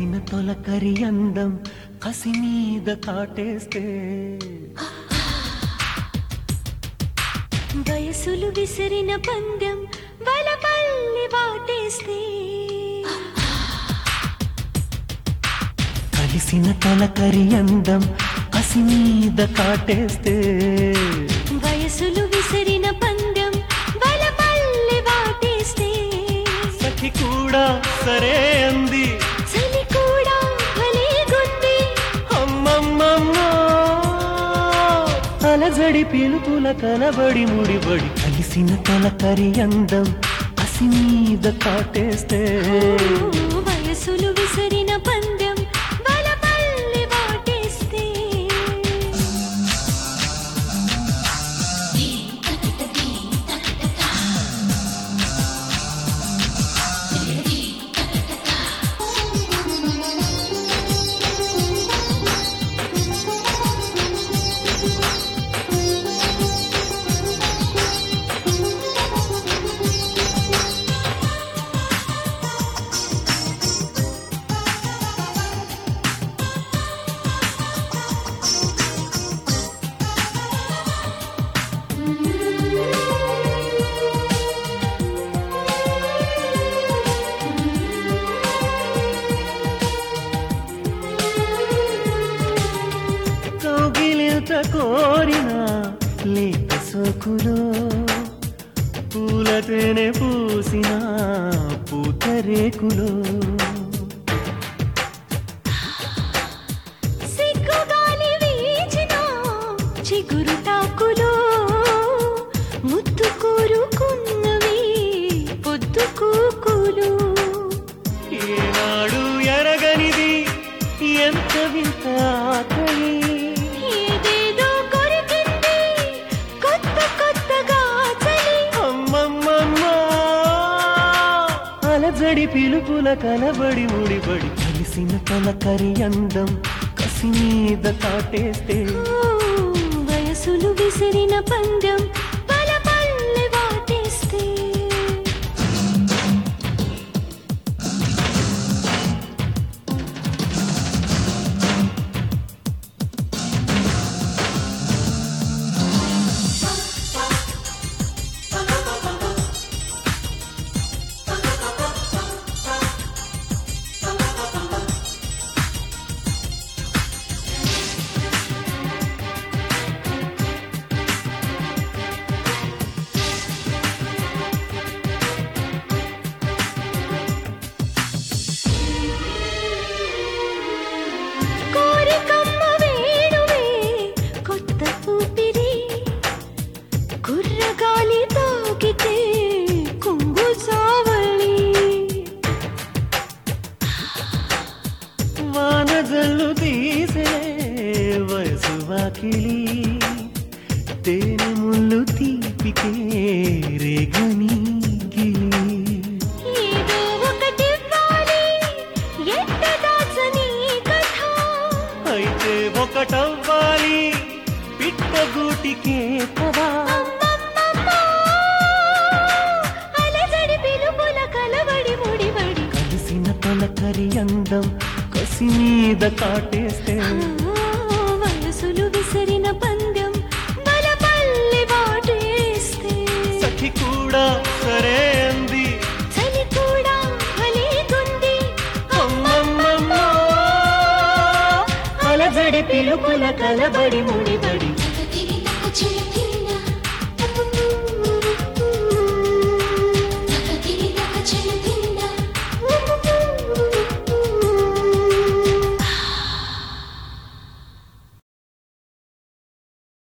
కలిసిన తొలకరి అందం కసి మీద కాటేస్తే వయసులు విసిరిన పందెం వలపల్లి వాటేస్తే కలిసిన తొలకరి అందం కసి మీద కాటేస్తే వయసులు విసిరిన పందెం వలపల్లి వాటేస్తే సఖి కూడా సరే అంది చలి కూడా భలేగుంది అమ్మమ్మమ్మో అలజడి పిలుపుల కలబడి ముడిబడి కలిసిన తొలకరి అందం కసి మీద కాటేస్తే వయసులు విసిరిన పందెం వలపల్లి వాటేస్తే కౌగిలిత కోరిన లేత సోకులో పూలతేనే పూసిన పూతరేకులో సిగ్గుగాలి వీచిన చిగురు తాకులో ముద్దు కోరుకున్నవి పొద్దు కూకులు ఏనాడు ఎరగనిది ఎంత వింత ఆకలి ఏదేదో కొరికింది కొత్త కొత్తగా చలి అమ్మమ్మమ్మా అలజడి పిలుపుల కలబడి ముడిబడి కలిసిన తొలకరి అందం కసి మీద కాటేస్తే ఓ, వయసులు విసిరిన పందెం పలపల్లి వాటేస్తే కోరికమ్మ వేణువే కొత్త ఊపిరి కుర్రగాలి తాకితే కుంగు చావళి వానజల్లు తీసే వయసు వాకిలి తేనె ముళ్ళు తీపికే రేగని గిలి ఏదో ఒకటివ్వాలి ఎట్ట దాచని కథ అయితే ఒకటవ్వాలి పిట్టగూటికే పదా అమ్మమ్మమ్మో, అలజడి పిలుపుల కలబడి ముడిబడి కలిసిన తొలకరి అందం కసి మీద కాటేస్తే ఆ, వయసులు విసిరిన పందెం బలపల్లి వాటేస్తే సఖి కూడా సరే అంది చలి కూడా భలేగుంది అమ్మమ్మమ్మో అలజడి పిలుపుల కలబడి ముడిబడి